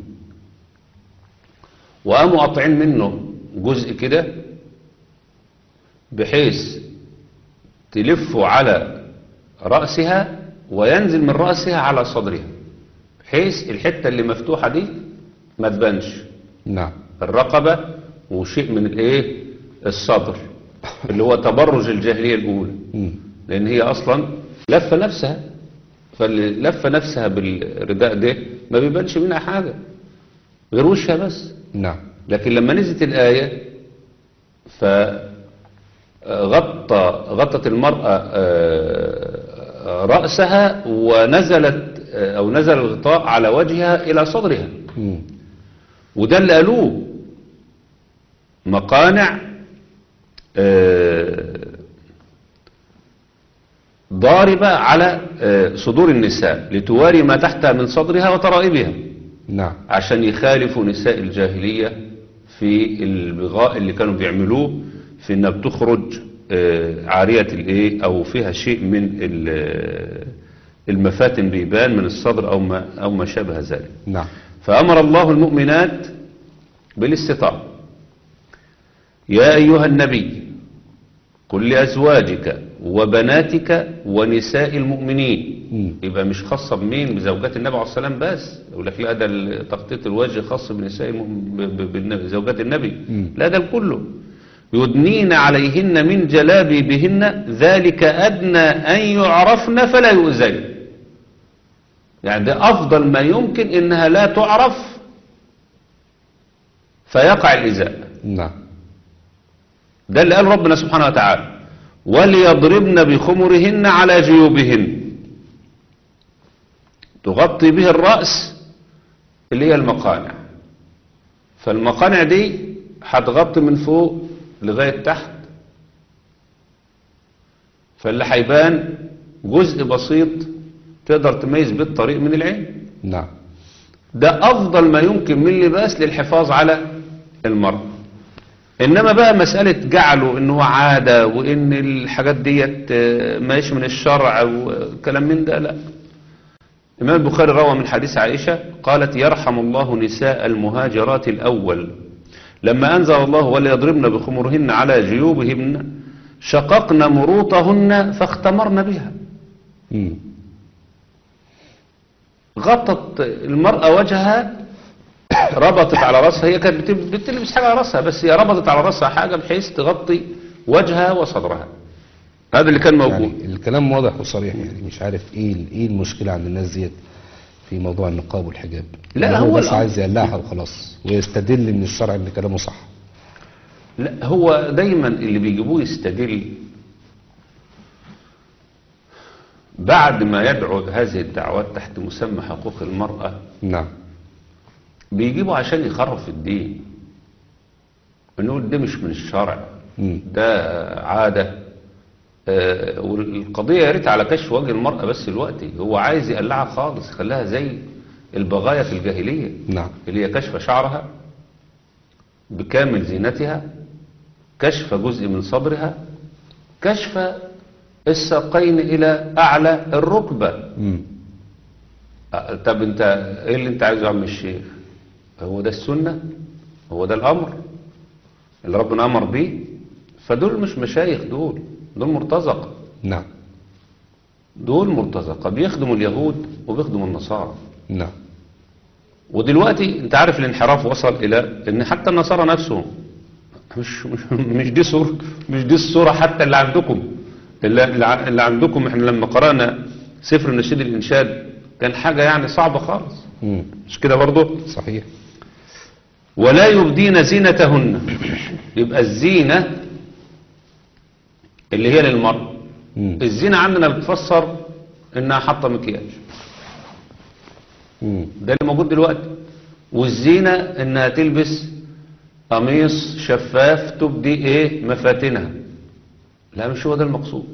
وقاموا قاطعين منه جزء كده بحيث تلفه على رأسها وينزل من رأسها على صدرها بحيث الحتة اللي مفتوحة دي ما تبانش نعم الرقبة وشيء من الايه الصدر اللي هو تبرج الجاهلية الأولى مم. لأن هي أصلا لفة نفسها فاللي لفة نفسها بالرداء ده ما بيبانش منها حاجة غير وشها بس نعم لكن لما نزلت الآية فغطى غطت المرأة آه، رأسها ونزلت آه، أو نزل الغطاء على وجهها إلى صدرها مم. وده اللي قالوه مقانع آه، ضاربة على آه، صدور النساء لتواري ما تحتها من صدرها وترائبها نعم عشان يخالفوا نساء الجاهلية في البغاء اللي كانوا بيعملوه في انها بتخرج آه، عارية الايه او فيها شيء من ال- المفاتن بيبان من الصدر او ما او ما شابه ذلك نعم فأمر الله المؤمنات بالاستطاعة يا أيها النبي قل لأزواجك وبناتك ونساء المؤمنين مم. يبقى مش خاصة بمين بزوجات النبي عليه الصلاة والسلام بس يقول لك لا ده ال- تغطية الوجه خاص بنساء المؤمن- ب- ب- بالنبي- زوجات النبي مم. لا ده الكله يدنين عليهن من جلابيبهن ذلك أدنى أن يعرفن فلا يؤذين يعني ده أفضل ما يمكن إنها لا تعرف فيقع الإزاء نعم ده اللي قال ربنا سبحانه وتعالى وليضربن بخمرهن على جيوبهن تغطي به الرأس اللي هي المقانع فالمقانع دي هتغطي من فوق لغاية تحت فاللي هيبان جزء بسيط تقدر تميز بيه الطريق من العين نعم ده أفضل ما يمكن من لباس للحفاظ على المرأة إنما بقى مسألة جعله إنه عادة وإن الحاجات ديت آه، ماهيش من الشرع وكلام من ده لا الإمام البخاري روى من حديث عائشة قالت يرحم الله نساء المهاجرات الأول لما أنزل الله وليضربن بخمرهن على جيوبهن شققن مروطهن فاختمرن بها مم. غطت المرأة وجهها ربطت على رأسها هي كانت بت- بتلبس حاجة على رأسها بس هي ربطت على رأسها حاجة بحيث تغطي وجهها وصدرها هذا اللي كان موجود يعني الكلام واضح وصريح يعني مش عارف ايه ال- ايه المشكله عند الناس ديت في موضوع النقاب والحجاب لا، إن هو بس الأمر- عايز يقلعها وخلاص ويستدل من الشرع ان كلامه صح لا هو دايما اللي بيجيبوه يستدل بعد ما يدعو هذه الدعوات تحت مسمى حقوق المرأة نعم بيجيبوا عشان يخرف الدين نقول ده مش من الشرع مم. ده عادة آه، والقضية يا ريت على كشف وجه المرأة بس دلوقتي هو عايز يقلعها خالص يخليها زي البغايا في الجاهلية نعم اللي هي كشف شعرها بكامل زينتها كشف جزء من صدرها كشف الساقين إلى أعلى الركبة مم. أه، طب انت ايه اللي انت عايزه يا عم الشيخ هو ده السنة هو ده الامر اللي ربنا امر بيه فدول مش مشايخ دول دول مرتزقة نعم دول مرتزقة بيخدموا اليهود وبيخدموا النصارى نعم ودلوقتي انت عارف الانحراف وصل الى ان حتى النصارى نفسهم مش مش مش دي صورة مش دي الصورة حتى اللي عندكم اللي, اللي ع- اللي عندكم احنا لما قرأنا سفر نشيد الانشاد كان حاجة يعني صعبة خالص مم. مش كده برضه صحيح ولا يبدين زينتهن يبقى الزينة اللي هي للمرأة مم. الزينة عندنا بتفسر انها حاطة مكياج مم. ده اللي موجود دلوقتي والزينة انها تلبس قميص شفاف تبدي ايه مفاتنها لا مش هو ده المقصود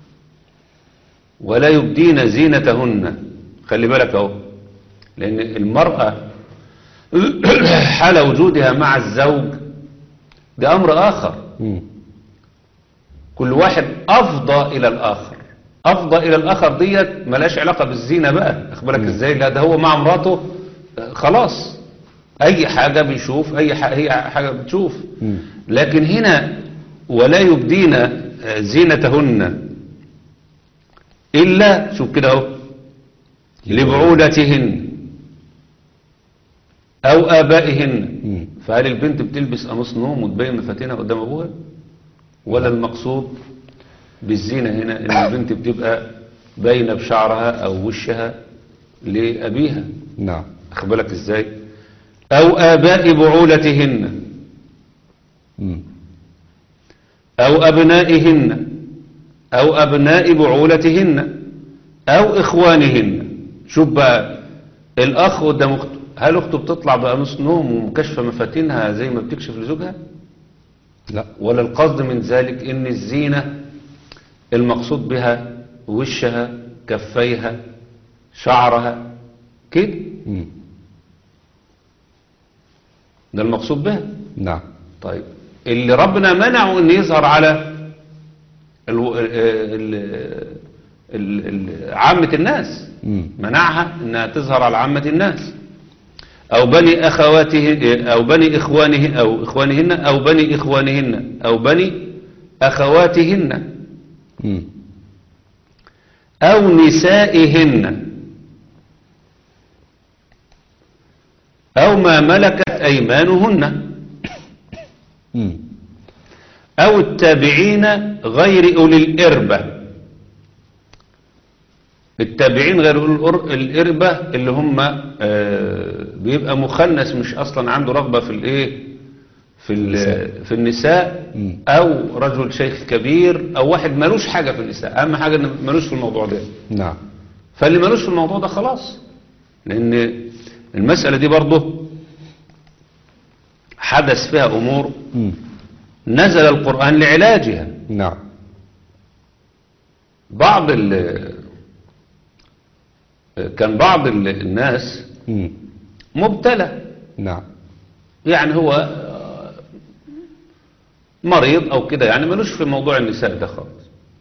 ولا يبدين زينتهن خلي بالك اهو لان المرأة حال وجودها مع الزوج ده امر اخر مم. كل واحد افضى الى الاخر افضى الى الاخر ديت ملاش علاقه بالزينه بقى اخبرك ازاي لا ده هو مع مراته آه، خلاص اي حاجه بيشوف اي حاجه هي حاجه بتشوف مم. لكن هنا ولا يبدين آه، زينتهن الا شوف كده اهو لبعولتهن أو آبائهن مم. فهل البنت بتلبس قميص نوم وتبين مفاتنها قدام أبوها ولا المقصود بالزينة هنا إن البنت بتبقى باينة بشعرها أو وشها لأبيها نعم أخد بالك إزاي أو آباء بعولتهن مم. أو أبنائهن أو أبناء بعولتهن أو إخوانهن شوف بقى الأخ قدام أخته هل أخته بتطلع بقميص نوم ومكشفة مفاتنها زي ما بتكشف لزوجها لا ولا القصد من ذلك إن الزينة المقصود بها وشها كفيها شعرها كده مم. ده المقصود بها نعم طيب اللي ربنا منعه ان يظهر على الو... ال... ال... ال... ال... عامة الناس مم. منعها انها تظهر على عامة الناس او بني اخواته او بني اخوانه او اخوانهن او بني اخوانهن او بني اخواتهن مم. او نسائهن او ما ملكت ايمانهن مم. أو التابعين غير أولي الإربة التابعين غير أولي الأر- الإربة اللي هم آه، بيبقى مخنث مش أصلا عنده رغبة في الإيه في ال- في النساء مم. أو رجل شيخ كبير أو واحد ملوش حاجة في النساء أهم حاجة إنه ملوش في الموضوع ده نعم فاللي ملوش في الموضوع ده خلاص لأن المسألة دي برضه حدث فيها أمور مم. نزل القرآن لعلاجها نعم بعض ال كان بعض ال- الناس مم. مبتلى نعم يعني هو آه، مريض او كده يعني ملوش في موضوع النساء ده خالص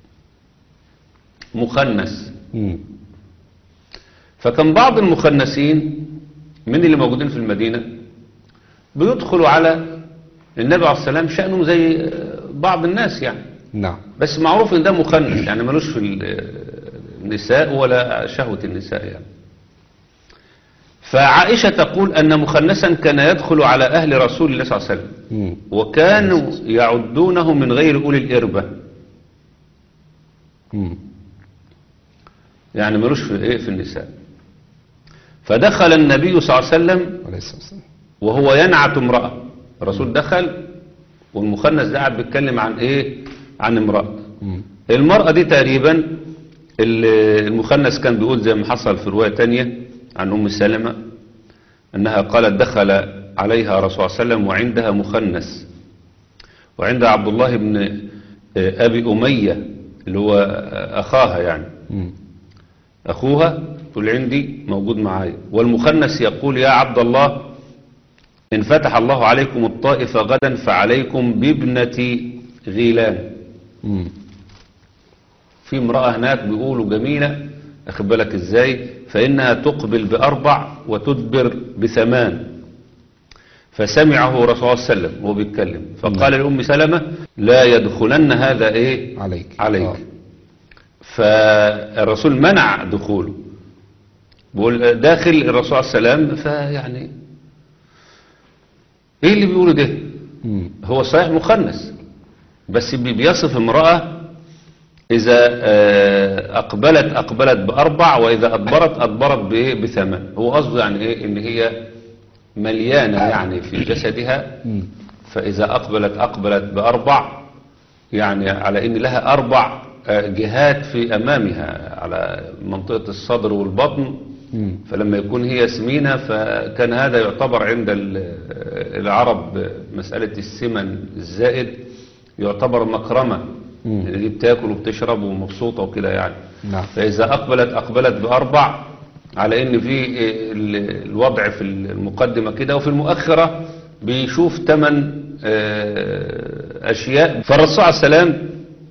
مخنث مم. فكان بعض المخنثين من اللي موجودين في المدينة بيدخلوا على النبي عليه السلام شأنهم زي آه، بعض الناس يعني نعم بس معروف ان ده مخنث يعني ملوش في ال- النساء ولا شهوة النساء يعني فعائشة تقول أن مخنثا كان يدخل على أهل رسول الله صلى الله عليه وسلم مم. وكانوا يعدونه من غير أولي الإربة مم. يعني ملوش في إيه في النساء فدخل النبي صلى الله عليه وسلم عليه الصلاة والسلام وهو ينعت امرأة الرسول دخل والمخنث ده قاعد بيتكلم عن إيه عن امرأة مم. المرأة دي تقريبا ال- المخنث كان بيقول زي ما حصل في رواية تانية عن أم سلمة أنها قالت دخل عليها رسول الله صلى الله عليه وسلم وعندها مخنث وعندها عبد الله بن آه، أبي أمية اللي هو آه، أخاها يعني مم. أخوها تقول عندي موجود معايا والمخنث يقول يا عبد الله إن فتح الله عليكم الطائف غدا فعليكم بابنة غيلان مم. في امرأة هناك بيقولوا جميلة أخد بالك إزاي فإنها تقبل بأربع وتدبر بثمان فسمعه رسول الله صلى الله عليه وسلم وهو بيتكلم فقال لأم سلمة لا يدخلن هذا إيه عليك عليك آه. فالرسول منع دخوله بيقول داخل الرسول عليه السلام فيعني ايه اللي بيقوله ده مم. هو صحيح مخنث بس بي- بيصف امرأة إذا آه، أقبلت أقبلت بأربع وإذا أدبرت أدبرت بإيه بثمان هو قصده يعني إيه إن هي مليانة يعني في جسدها مم. فإذا أقبلت أقبلت بأربع يعني على إن لها أربع آه، جهات في أمامها على منطقة الصدر والبطن مم. فلما يكون هي سمينة فكان هذا يعتبر عند ال- العرب مسألة السمن الزائد يعتبر مكرمة مم. يعني دي بتاكل وبتشرب ومبسوطة وكده يعني نعم فإذا أقبلت أقبلت بأربع على إن في ال- الوضع في المقدمة كده وفي المؤخرة بيشوف ثمان أشياء فالرسول عليه السلام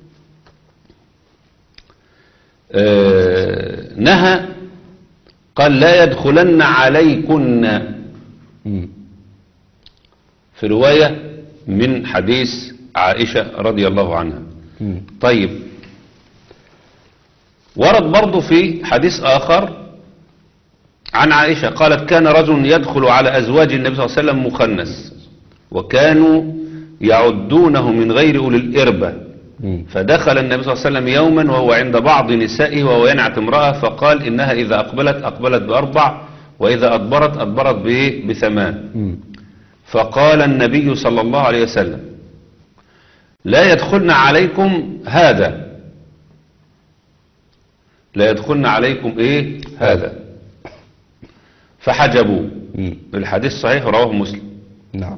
آه، نهى قال لا يدخلن عليكن مم. في رواية من حديث عائشة رضي الله عنها مم. طيب ورد برضو في حديث آخر عن عائشة قالت كان رجل يدخل على أزواج النبي صلى الله عليه وسلم مخنث وكانوا يعدونه من غير أولي الإربة مم. فدخل النبي صلى الله عليه وسلم يوما وهو عند بعض نسائه وهو ينعت امرأة فقال إنها إذا أقبلت أقبلت بأربع وإذا أدبرت أدبرت بإيه؟ بثمان مم. فقال النبي صلى الله عليه وسلم لا يدخلن عليكم هذا لا يدخلن عليكم ايه هذا فحجبوا مم. الحديث صحيح رواه مسلم نعم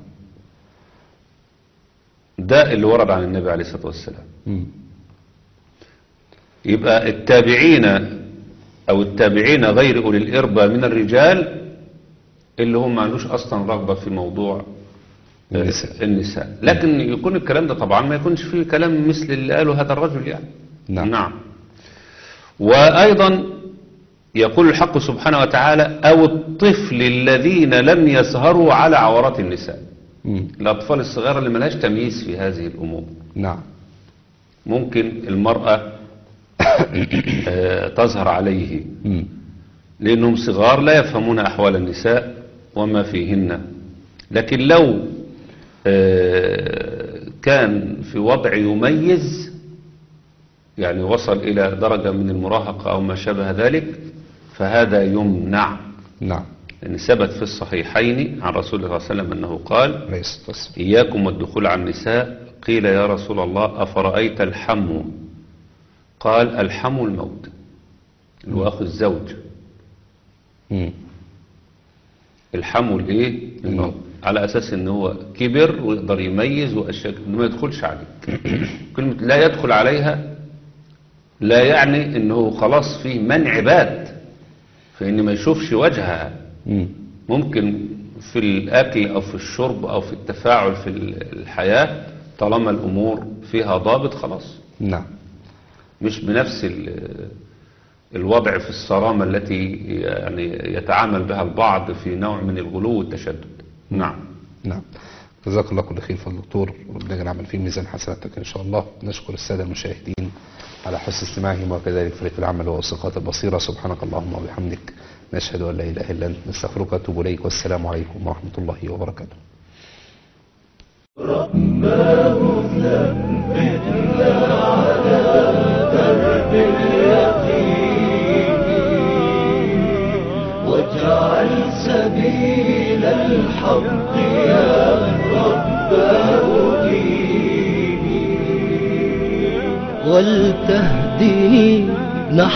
ده اللي ورد عن النبي عليه الصلاة والسلام مم. يبقى التابعين او التابعين غير اولي الاربة من الرجال اللي هم ما عندوش اصلا رغبة في موضوع النساء. النساء لكن يكون الكلام ده طبعا ما يكونش فيه كلام مثل اللي قاله هذا الرجل يعني نعم. نعم وأيضا يقول الحق سبحانه وتعالى أو الطفل الذين لم يسهروا على عورات النساء مم. الأطفال الصغيرة اللي ملهاش تمييز في هذه الأمور نعم ممكن المرأة آه، تظهر عليه مم. لأنهم صغار لا يفهمون أحوال النساء وما فيهن لكن لو آه، كان في وضع يميز يعني وصل إلى درجة من المراهقة أو ما شابه ذلك فهذا يمنع نعم لأن ثبت في الصحيحين عن رسول الله صلى الله عليه وسلم أنه قال عليه الصلاة والسلام. إياكم والدخول على النساء قيل يا رسول الله أفرأيت الحم قال الحم الموت اللي هو أخو الزوج مم. الحموا الايه الموت على اساس ان هو كبر ويقدر يميز واشياء انه ما يدخلش عليك كلمه لا يدخل عليها لا يعني انه خلاص في منع بات فان ما يشوفش وجهها مم. ممكن في الاكل او في الشرب او في التفاعل في الحياه طالما الامور فيها ضابط خلاص نعم مش بنفس ال- الوضع في الصرامة التي يعني يتعامل بها البعض في نوع من الغلو والتشدد نعم نعم جزاك الله كل خير فضل الدكتور ربنا يجعل في ميزان حسناتك ان شاء الله نشكر الساده المشاهدين على حسن استماعهم وكذلك فريق العمل والثقات البصيره سبحانك اللهم وبحمدك نشهد ان لا اله الا انت نستغفرك ونتوب اليك والسلام عليكم ورحمه الله وبركاته واجعل سبيل الحق يا رب هديني ولتهدني نحو